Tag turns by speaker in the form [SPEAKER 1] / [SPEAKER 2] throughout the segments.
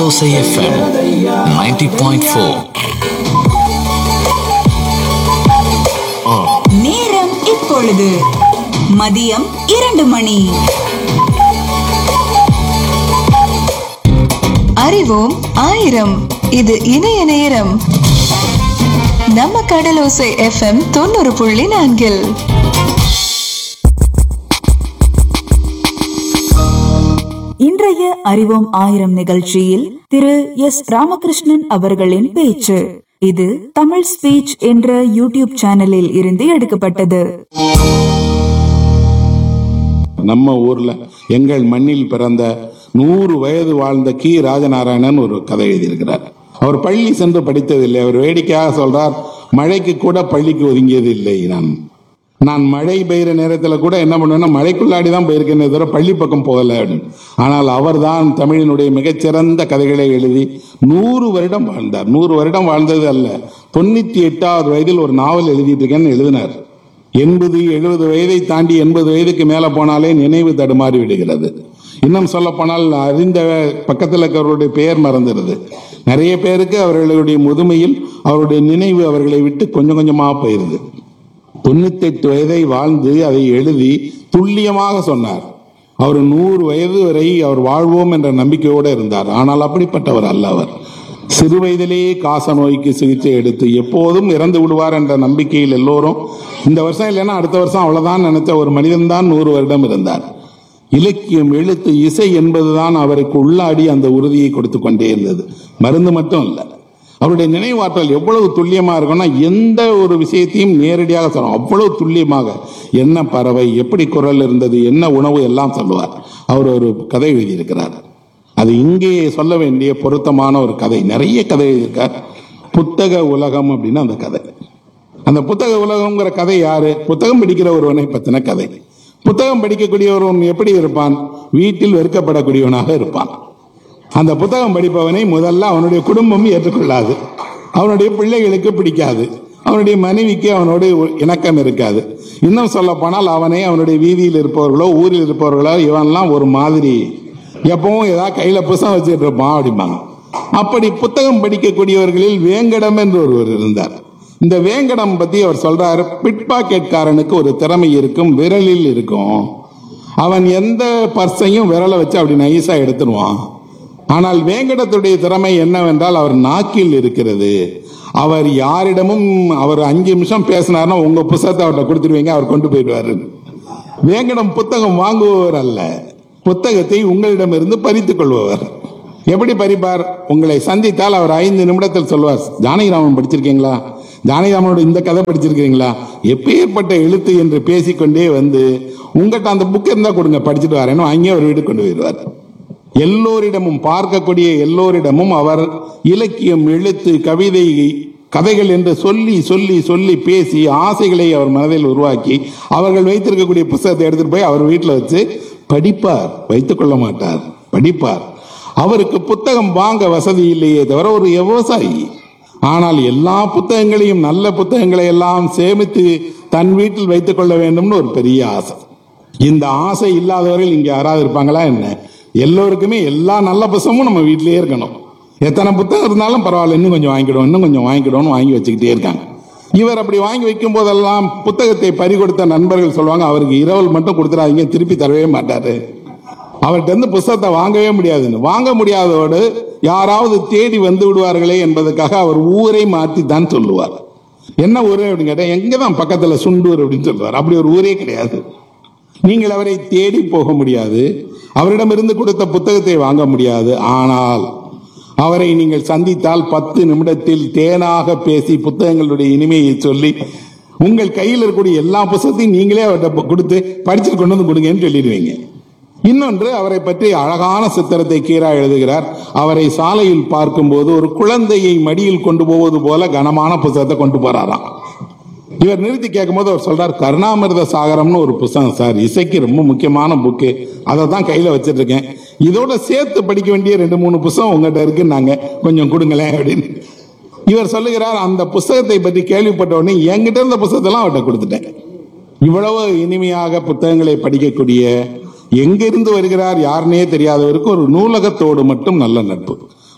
[SPEAKER 1] கடலோசை FM 90.4
[SPEAKER 2] நேரம் இப்பொழுது மதியம் இரண்டு மணி
[SPEAKER 3] அறிவோம் ஆயிரம் இது இணைய நேரம் நம்ம கடலோசை எஃப்எம் தொண்ணூறு புள்ளி நான்கில்
[SPEAKER 2] இன்றைய அறிவோம் ஆயிரம் நிகழ்ச்சியில் திரு எஸ் ராமகிருஷ்ணன் அவர்களின் பேச்சு இது தமிழ் ஸ்பீச் என்ற யூடியூப் சேனலில் இருந்து எடுக்கப்பட்டது
[SPEAKER 4] நம்ம ஊர்ல எங்கள் மண்ணில் பிறந்த நூறு வயது வாழ்ந்த கி ராஜநாராயணன் ஒரு கதை எழுதியிருக்கிறார் அவர் பள்ளி சென்று படித்ததில்லை அவர் வேடிக்கையாக சொல்றார் மழைக்கு கூட பள்ளிக்கு ஒதுங்கியது இல்லை நான் நான் மழை பெய்கிற நேரத்தில் கூட என்ன பண்ணுவேன்னா மழைக்குள்ளாடி தான் போயிருக்கேனே தவிர பள்ளி பக்கம் போகல அப்படின்னு ஆனால் அவர்தான் தமிழினுடைய மிகச்சிறந்த கதைகளை எழுதி நூறு வருடம் வாழ்ந்தார் நூறு வருடம் வாழ்ந்தது அல்ல தொண்ணூத்தி எட்டாவது வயதில் ஒரு நாவல் எழுதிட்டு இருக்கேன்னு எழுதினார் எண்பது எழுபது வயதை தாண்டி எண்பது வயதுக்கு மேல போனாலே நினைவு தடுமாறி விடுகிறது இன்னும் சொல்ல போனால் அறிந்த பக்கத்தில் இருக்கிறவருடைய பெயர் மறந்துடுது நிறைய பேருக்கு அவர்களுடைய முதுமையில் அவருடைய நினைவு அவர்களை விட்டு கொஞ்சம் கொஞ்சமாக போயிருது தொண்ணூத்தெட்டு வயதை வாழ்ந்து அதை எழுதி துல்லியமாக சொன்னார் அவர் நூறு வயது வரை அவர் வாழ்வோம் என்ற நம்பிக்கையோடு இருந்தார் ஆனால் அப்படிப்பட்டவர் அல்ல அவர் சிறு வயதிலேயே காச நோய்க்கு சிகிச்சை எடுத்து எப்போதும் இறந்து விடுவார் என்ற நம்பிக்கையில் எல்லோரும் இந்த வருஷம் இல்லைன்னா அடுத்த வருஷம் அவ்வளவுதான் நினைச்ச ஒரு மனிதன் தான் நூறு வருடம் இருந்தார் இலக்கியம் எழுத்து இசை என்பதுதான் அவருக்கு உள்ளாடி அந்த உறுதியை கொடுத்து கொண்டே இருந்தது மருந்து மட்டும் இல்லை அவருடைய நினைவாற்றல் எவ்வளவு துல்லியமா இருக்கும்னா எந்த ஒரு விஷயத்தையும் நேரடியாக சொல்லும் அவ்வளவு துல்லியமாக என்ன பறவை எப்படி குரல் இருந்தது என்ன உணவு எல்லாம் சொல்லுவார் அவர் ஒரு கதை எழுதியிருக்கிறார் அது இங்கே சொல்ல வேண்டிய பொருத்தமான ஒரு கதை நிறைய கதை எழுதியிருக்கார் புத்தக உலகம் அப்படின்னு அந்த கதை அந்த புத்தக உலகம்ங்கிற கதை யாரு புத்தகம் படிக்கிற ஒருவனை பத்தின கதை புத்தகம் படிக்கக்கூடிய ஒருவன் எப்படி இருப்பான் வீட்டில் வெறுக்கப்படக்கூடியவனாக இருப்பான் அந்த புத்தகம் படிப்பவனை முதல்ல அவனுடைய குடும்பம் ஏற்றுக்கொள்ளாது அவனுடைய பிள்ளைகளுக்கு பிடிக்காது அவனுடைய மனைவிக்கு அவனோட இணக்கம் இருக்காது இன்னும் சொல்ல போனால் அவனை அவனுடைய வீதியில் இருப்பவர்களோ ஊரில் இருப்பவர்களோ இவன்லாம் ஒரு மாதிரி எப்பவும் ஏதாவது கையில புத்தகம் வச்சுட்டு இருப்பான் அப்படிம்பாங்க அப்படி புத்தகம் படிக்கக்கூடியவர்களில் வேங்கடம் என்று ஒருவர் இருந்தார் இந்த வேங்கடம் பத்தி அவர் சொல்றாரு பிட்பாக்கெட்காரனுக்கு ஒரு திறமை இருக்கும் விரலில் இருக்கும் அவன் எந்த பர்ஸையும் விரலை வச்சு அப்படி நைஸா எடுத்துருவான் ஆனால் வேங்கடத்துடைய திறமை என்னவென்றால் அவர் நாக்கில் இருக்கிறது அவர் யாரிடமும் அவர் அஞ்சு நிமிஷம் பேசினார்னா உங்க புத்தகத்தை அவர்கிட்ட கொடுத்துருவீங்க அவர் கொண்டு போயிடுவாரு வேங்கடம் புத்தகம் வாங்குபவர் அல்ல புத்தகத்தை உங்களிடமிருந்து பறித்துக் கொள்பவர் எப்படி பறிப்பார் உங்களை சந்தித்தால் அவர் ஐந்து நிமிடத்தில் சொல்வார் ஜானகிராமன் படிச்சிருக்கீங்களா ஜானகிராமனோட இந்த கதை படிச்சிருக்கீங்களா எப்பேற்பட்ட எழுத்து என்று பேசிக்கொண்டே வந்து உங்கள்கிட்ட அந்த புக் இருந்தா கொடுங்க படிச்சுட்டு வரேன்னு வாங்கி அவர் வீடு கொண்டு போயிடுவார் எல்லோரிடமும் பார்க்கக்கூடிய எல்லோரிடமும் அவர் இலக்கியம் எழுத்து கவிதை கதைகள் என்று சொல்லி சொல்லி சொல்லி பேசி ஆசைகளை அவர் மனதில் உருவாக்கி அவர்கள் வைத்திருக்கக்கூடிய புத்தகத்தை எடுத்துட்டு போய் அவர் வீட்டில் வச்சு படிப்பார் வைத்துக் கொள்ள மாட்டார் படிப்பார் அவருக்கு புத்தகம் வாங்க வசதி இல்லையே தவிர ஒரு விவசாயி ஆனால் எல்லா புத்தகங்களையும் நல்ல புத்தகங்களை எல்லாம் சேமித்து தன் வீட்டில் வைத்துக் கொள்ள வேண்டும்னு ஒரு பெரிய ஆசை இந்த ஆசை இல்லாதவர்கள் இங்க யாராவது இருப்பாங்களா என்ன எல்லோருக்குமே எல்லா நல்ல புத்தகமும் நம்ம வீட்டிலேயே இருக்கணும் எத்தனை புத்தகம் இருந்தாலும் பரவாயில்ல இன்னும் கொஞ்சம் வாங்கிடுவோம் இன்னும் கொஞ்சம் வாங்கிடுவோம்னு வாங்கி வச்சுக்கிட்டே இருக்காங்க இவர் அப்படி வாங்கி வைக்கும் போதெல்லாம் புத்தகத்தை பறி கொடுத்த நண்பர்கள் சொல்லுவாங்க அவருக்கு இரவல் மட்டும் கொடுத்துறாதீங்க திருப்பி தரவே மாட்டாரு அவர்கிட்ட இருந்து புத்தகத்தை வாங்கவே முடியாதுன்னு வாங்க முடியாதோடு யாராவது தேடி வந்து விடுவார்களே என்பதற்காக அவர் ஊரை மாற்றி தான் சொல்லுவார் என்ன ஊரு அப்படின்னு கேட்டா எங்க தான் பக்கத்துல சுண்டூர் அப்படின்னு சொல்லுவார் அப்படி ஒரு ஊரே கிடையாது நீங்கள் அவரை தேடி போக முடியாது அவரிடமிருந்து கொடுத்த புத்தகத்தை வாங்க முடியாது ஆனால் அவரை நீங்கள் சந்தித்தால் பத்து நிமிடத்தில் தேனாக பேசி புத்தகங்களுடைய இனிமையை சொல்லி உங்கள் கையில் இருக்கக்கூடிய எல்லா புத்தகத்தையும் நீங்களே அவர்கிட்ட கொடுத்து படிச்சுட்டு கொண்டு வந்து கொடுங்கன்னு சொல்லிடுவீங்க இன்னொன்று அவரை பற்றி அழகான சித்திரத்தை கீரா எழுதுகிறார் அவரை சாலையில் பார்க்கும்போது ஒரு குழந்தையை மடியில் கொண்டு போவது போல கனமான புத்தகத்தை கொண்டு போறாராம் இவர் நிறுத்தி கேட்கும்போது அவர் சொல்றார் கருணாமிர்த சாகரம்னு ஒரு புத்தகம் சார் இசைக்கு ரொம்ப முக்கியமான புக்கு அதை தான் கையில வச்சிட்டு இருக்கேன் இதோட சேர்த்து படிக்க வேண்டிய ரெண்டு மூணு புத்தகம் உங்ககிட்ட இருக்குன்னாங்க கொஞ்சம் கொடுங்களேன் அப்படின்னு இவர் சொல்லுகிறார் அந்த புத்தகத்தை பற்றி கேள்விப்பட்ட உடனே என்கிட்ட இருந்த புத்தகத்தெல்லாம் அவர்கிட்ட கொடுத்துட்டேன் இவ்வளவு இனிமையாக புத்தகங்களை படிக்கக்கூடிய எங்கிருந்து வருகிறார் யாருன்னே தெரியாதவருக்கு ஒரு நூலகத்தோடு மட்டும் நல்ல நட்பு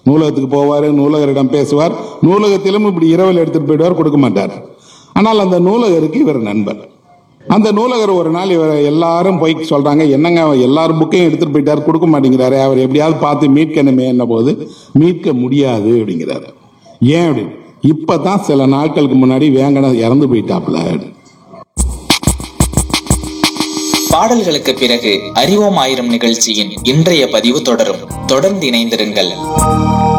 [SPEAKER 4] நூலகத்துக்கு போவார் நூலகரிடம் பேசுவார் நூலகத்திலும் இப்படி இரவல் எடுத்துட்டு போயிடுவார் கொடுக்க மாட்டார் ஆனால் அந்த நூலகருக்கு இவர் நண்பர் அந்த நூலகர் ஒரு நாள் இவர் எல்லாரும் போய் சொல்றாங்க என்னங்க அவர் எல்லாரும் புக்கையும் எடுத்துட்டு போயிட்டார் கொடுக்க மாட்டேங்கிறாரு அவர் எப்படியாவது பார்த்து மீட்கணுமே என்ன போது மீட்க முடியாது அப்படிங்கிறாரு ஏன் அப்படி இப்பதான் சில நாட்களுக்கு முன்னாடி வேங்கன இறந்து போயிட்டாப்ல
[SPEAKER 5] பாடல்களுக்கு பிறகு அறிவோம் ஆயிரம் நிகழ்ச்சியின் இன்றைய பதிவு தொடரும் தொடர்ந்து இணைந்திருங்கள்